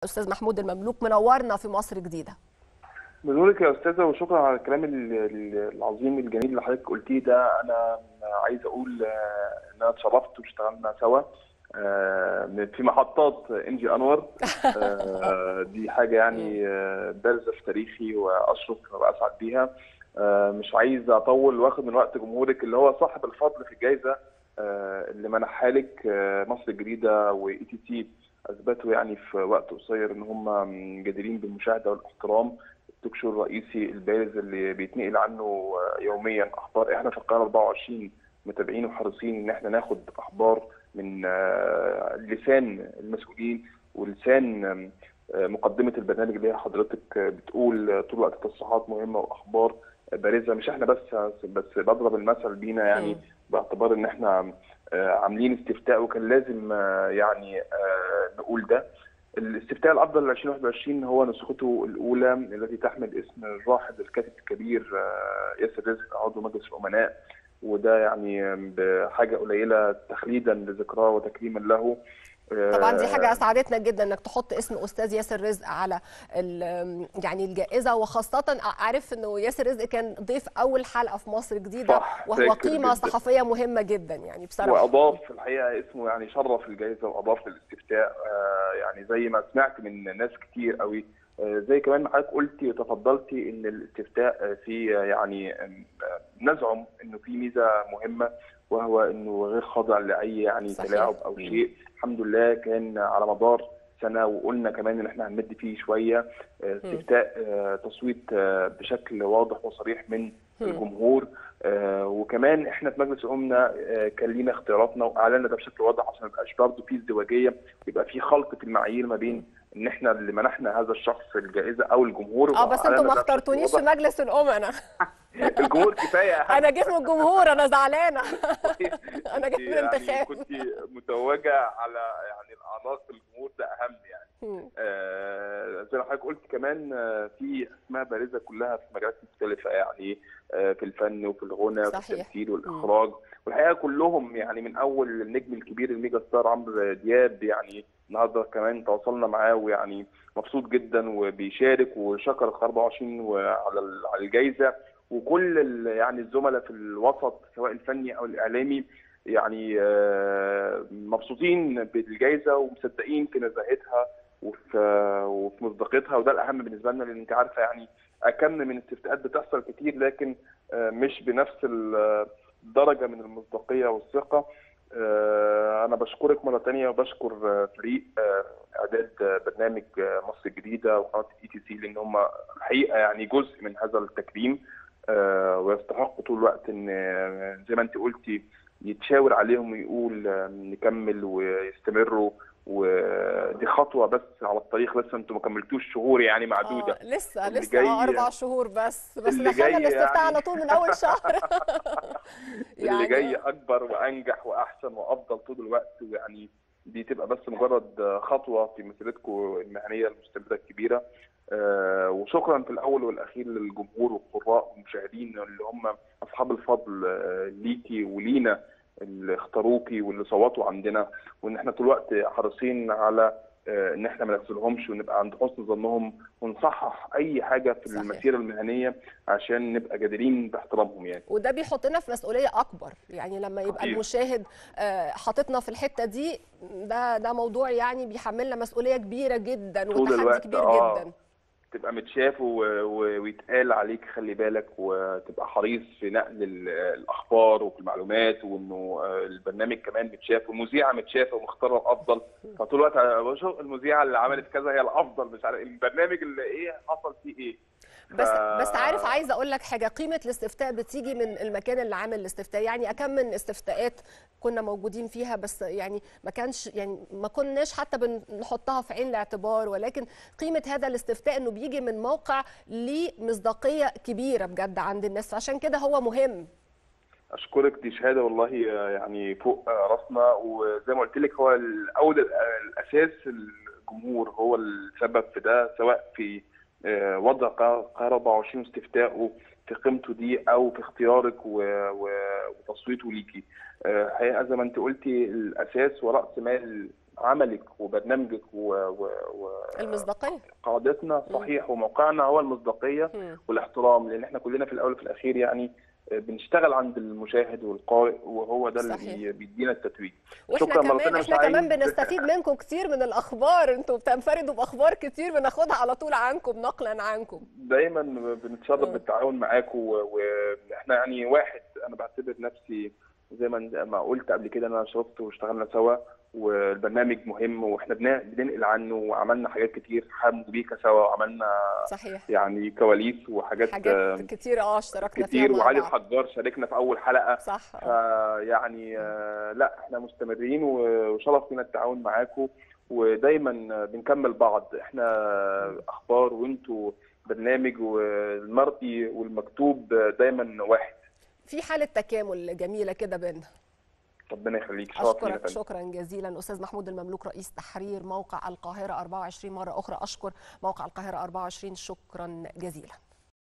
استاذ محمود المملوك منورنا في مصر جديده بنورك يا استاذه وشكرا على الكلام العظيم الجميل اللي حضرتك قلتيه ده انا عايز اقول ان انا اتشرفت واشتغلنا سوا في محطات انجي انور دي حاجه يعني بارزه في تاريخي واشرف واسعد بيها مش عايز اطول واخد من وقت جمهورك اللي هو صاحب الفضل في الجائزه اللي منحها لك مصر الجديده واي تي تي اثبتوا يعني في وقت قصير ان هم جديرين بالمشاهده والاحترام التوك شو الرئيسي البارز اللي بيتنقل عنه يوميا اخبار احنا في القاهره 24 متابعين وحريصين ان احنا ناخد اخبار من لسان المسؤولين ولسان مقدمه البرنامج اللي هي حضرتك بتقول طول الوقت تصريحات مهمه واخبار بارزه مش احنا بس بس بضرب المثل بينا يعني باعتبار ان احنا عاملين استفتاء وكان لازم يعني نقول ده الاستفتاء الافضل ل 2021 هو نسخته الاولى التي تحمل اسم الراحل الكاتب الكبير ياسر رزق عضو مجلس الامناء وده يعني بحاجه قليله تخليدا لذكراه وتكريما له طبعا دي حاجه اسعدتنا جدا انك تحط اسم استاذ ياسر رزق على يعني الجائزه وخاصه عارف انه ياسر رزق كان ضيف اول حلقه في مصر جديده وهو قيمه جداً. صحفيه مهمه جدا يعني بصراحه واضاف الحقيقه اسمه يعني شرف الجائزه واضاف للاستفتاء يعني زي ما سمعت من ناس كتير قوي زي كمان ما حضرتك قلتي وتفضلتي ان الاستفتاء فيه يعني نزعم انه في ميزه مهمه وهو انه غير خاضع لاي يعني صحيح. تلاعب او شيء الحمد لله كان على مدار سنه وقلنا كمان ان احنا هنمد فيه شويه استفتاء تصويت بشكل واضح وصريح من الجمهور وكمان احنا في مجلس الامنا كان لينا اختياراتنا واعلنا ده بشكل واضح عشان ما يبقاش برضه في ازدواجيه يبقى في خلط في المعايير ما بين ان احنا اللي منحنا هذا الشخص الجائزه او الجمهور اه بس انتوا ما اخترتونيش في مجلس الامنا الجمهور كفايه انا جيت من الجمهور انا زعلانه انا جيت من يعني انتخاب كنت متوجه على يعني الاعضاء الجمهور ده اهم يعني آه زي ما حضرتك قلت كمان آه في اسماء بارزه كلها في مجالات مختلفه يعني آه في الفن وفي الغنى وفي التمثيل والاخراج والحقيقه كلهم يعني من اول النجم الكبير الميجا ستار عمرو دياب يعني النهارده كمان تواصلنا معاه ويعني مبسوط جدا وبيشارك وشكر ال 24 وعلى على الجائزه وكل يعني الزملاء في الوسط سواء الفني او الاعلامي يعني مبسوطين بالجائزه ومصدقين في نزاهتها وفي وفي مصداقيتها وده الاهم بالنسبه لنا لان انت عارفه يعني اكم من استفتاءات بتحصل كتير لكن مش بنفس الدرجه من المصداقيه والثقه انا بشكرك مره ثانيه وبشكر فريق اعداد برنامج مصر الجديده وقناه اي تي سي لان هم الحقيقه يعني جزء من هذا التكريم ويستحقوا طول الوقت ان زي ما انت قلتي يتشاور عليهم ويقول نكمل ويستمروا ودي خطوه بس على الطريق لسه انتم ما كملتوش شهور يعني معدوده آه لسه لسه اه اربع شهور بس بس دخلنا الاستفتاء يعني على طول من اول شهر يعني اللي جاي اكبر وانجح واحسن وافضل طول الوقت ويعني دي تبقى بس مجرد خطوه في مسيرتكم المهنيه المستمره الكبيره آه وشكرا في الاول والاخير للجمهور والقراء والمشاهدين اللي هم اصحاب الفضل آه ليكي ولينا اللي اختاروكي واللي صوتوا عندنا وان احنا طول الوقت حريصين على آه ان احنا ما نخذلهمش ونبقى عند حسن ظنهم ونصحح اي حاجه في صحيح. المسيره المهنيه عشان نبقى جديرين باحترامهم يعني وده بيحطنا في مسؤوليه اكبر يعني لما يبقى حقيقي. المشاهد حاططنا في الحته دي ده ده موضوع يعني بيحملنا مسؤوليه كبيره جدا وتحدي كبير آه. جدا تبقى متشاف ويتقال عليك خلي بالك وتبقى حريص في نقل الاخبار وفي المعلومات وانه البرنامج كمان متشاف والمذيعه متشافه ومختاره الافضل فطول الوقت بشوف المذيعه اللي عملت كذا هي الافضل مش عارف البرنامج اللي ايه حصل فيه ايه بس ف... بس عارف عايزه اقول لك حاجه قيمه الاستفتاء بتيجي من المكان اللي عامل الاستفتاء يعني اكم من استفتاءات كنا موجودين فيها بس يعني ما كانش يعني ما كناش حتى بنحطها في عين الاعتبار ولكن قيمه هذا الاستفتاء انه بيجي من موقع ليه مصداقيه كبيره بجد عند الناس فعشان كده هو مهم اشكرك دي شهاده والله يعني فوق راسنا وزي ما قلت لك هو الاول الاساس الجمهور هو السبب في ده سواء في وضع قرار 24 استفتائه في قيمته دي او في اختيارك وتصويته ليكي. الحقيقه زي ما انت قلتي الاساس وراس مال عملك وبرنامجك و... و... و... المصداقيه قاعدتنا صحيح وموقعنا هو المصداقيه مم. والاحترام لان احنا كلنا في الاول وفي الاخير يعني بنشتغل عند المشاهد والقارئ وهو ده اللي صحيح. بي- بيدينا التتويج واحنا شكراً، كمان ربنا مش احنا كمان عايز- بنستفيد منكم كتير من الاخبار انتوا بتنفردوا باخبار كتير بناخدها على طول عنكم نقلا عنكم دايما بنتشرف آه. بالتعاون معاكم واحنا يعني واحد انا بعتبر نفسي زي ما ما قلت قبل كده انا شرفت واشتغلنا سوا والبرنامج مهم واحنا بن- بننقل عنه وعملنا حاجات كتير حمد بيكا سوا وعملنا صحيح يعني كواليس وحاجات حاجات آه، كتير اه اشتركنا كتير فيها مع وعلي بعض. الحجار شاركنا في اول حلقه صح آه. فيعني آه، لا احنا مستمرين وشرف لنا التعاون معاكم ودايما بنكمل بعض احنا اخبار وانتوا برنامج والمرئي والمكتوب دايما واحد في حاله تكامل جميله كده بينا ربنا يخليك شرف لينا اشكرك فندم. شكرا جزيلا استاذ محمود المملوك رئيس تحرير موقع القاهره 24 مره اخرى اشكر موقع القاهره 24 شكرا جزيلا